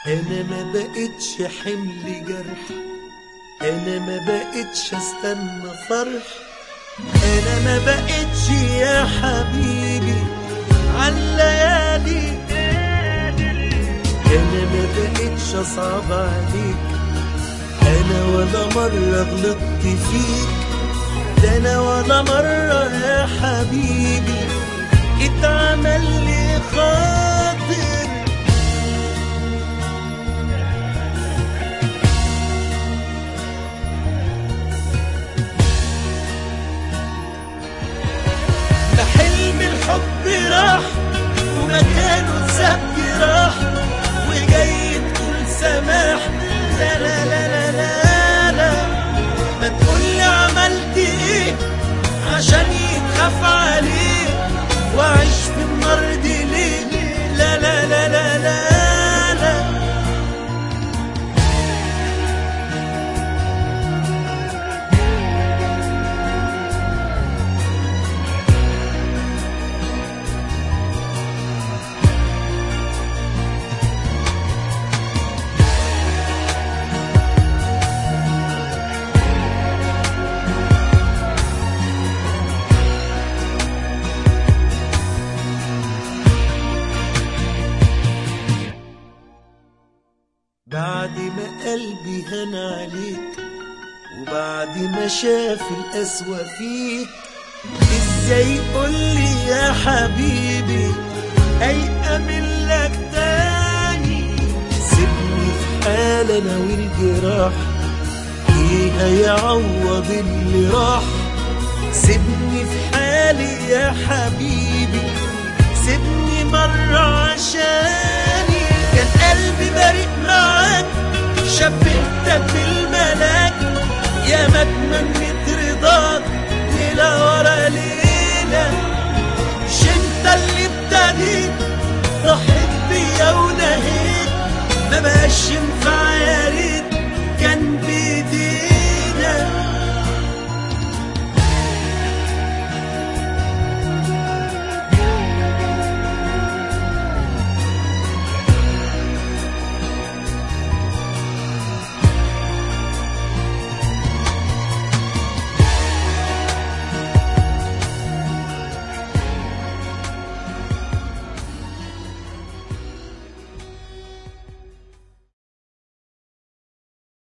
انا ما بقتش حمل جرح انا ما بقتش استنى فرح انا ما بقتش يا حبيبي عالليالي انا ما بقتش اصعب عليك انا ولا مرة غلطت فيك ده انا ولا مرة يا حبيبي اتعمل لي خاطر ده حلم الحب راح ومكانه اتساب راح وجاي تقول سماح لا لا لا لا لا لا ما تقولي عملت ايه عشان يتخاف عليك واعيش في النار دي ليه لا لا لا لا لا لا بعد ما قلبي هان عليك وبعد ما شاف القسوة فيك ازاي قولي يا حبيبي هيأمن لك تاني سيبني في حال انا والجراح ايه هيعوض اللي راح سيبني في حالي يا حبيبي سيبني مرة عشاني كان قلبي بريء معاك شبهتك بالملاك يا ما اتمنيت رضاك ليلة ورا ليلة